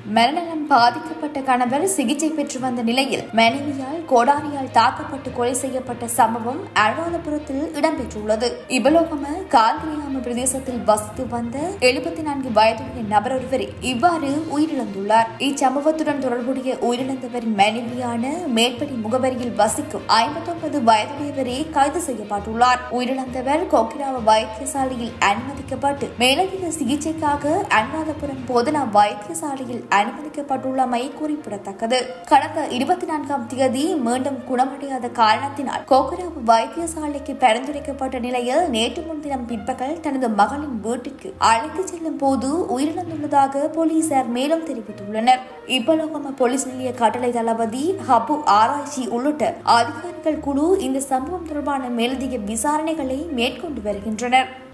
மனநலம் பாதிக்கப்பட்ட கணவர் சிகிச்சை பெற்று வந்த நிலையில் மனைவியால் கோடாரியால் தாக்கப்பட்டு கொலை செய்யப்பட்ட சம்பவம் அனுராதபுரத்தில் இடம்பெற்றுள்ளது இபலோகம கால்கிரியாம பிரதேசத்தில் வசித்து வந்த எழுபத்தி நான்கு வயதுடைய நபர் ஒருவரே இவ்வாறு உயிரிழந்துள்ளார் இச்சம்பவத்துடன் தொடர்புடைய உயிரிழந்தவரின் மனைவியான மேற்படி முகவரியில் வசிக்கும் ஐம்பத்தொன்பது வயதுடையவரே கைது செய்யப்பட்டுள்ளார் உயிரிழந்தவர் கொக்கிராவ வைத்தியசாலையில் அனுமதிக்கப்பட்டு மேலதிக சிகிச்சைக்காக அனுராதபுரம் போதனா வைத்தியசாலையில் அனுமதிக்கப்பட்டுள்ளமை குறிப்பிடத்தக்கது கடந்த இருபத்தி நான்காம் தேதி மீண்டும் குணமடையாத காரணத்தினால் கோக்கராவு வைத்தியசாலைக்கு பரிந்துரைக்கப்பட்ட நிலையில் நேற்று முன்தினம் பிற்பகல் தனது மகளின் வீட்டிற்கு அழைத்து செல்லும் போது உயிரிழந்துள்ளதாக போலீசார் மேலும் தெரிவித்துள்ளனர் இப்பலோகம போலீஸ் நிலைய கட்டளை தளபதி ஹபு ஆராய்ச்சி உள்ளிட்ட அதிகாரிகள் குழு இந்த சம்பவம் தொடர்பான மேலதிக விசாரணைகளை மேற்கொண்டு வருகின்றனர்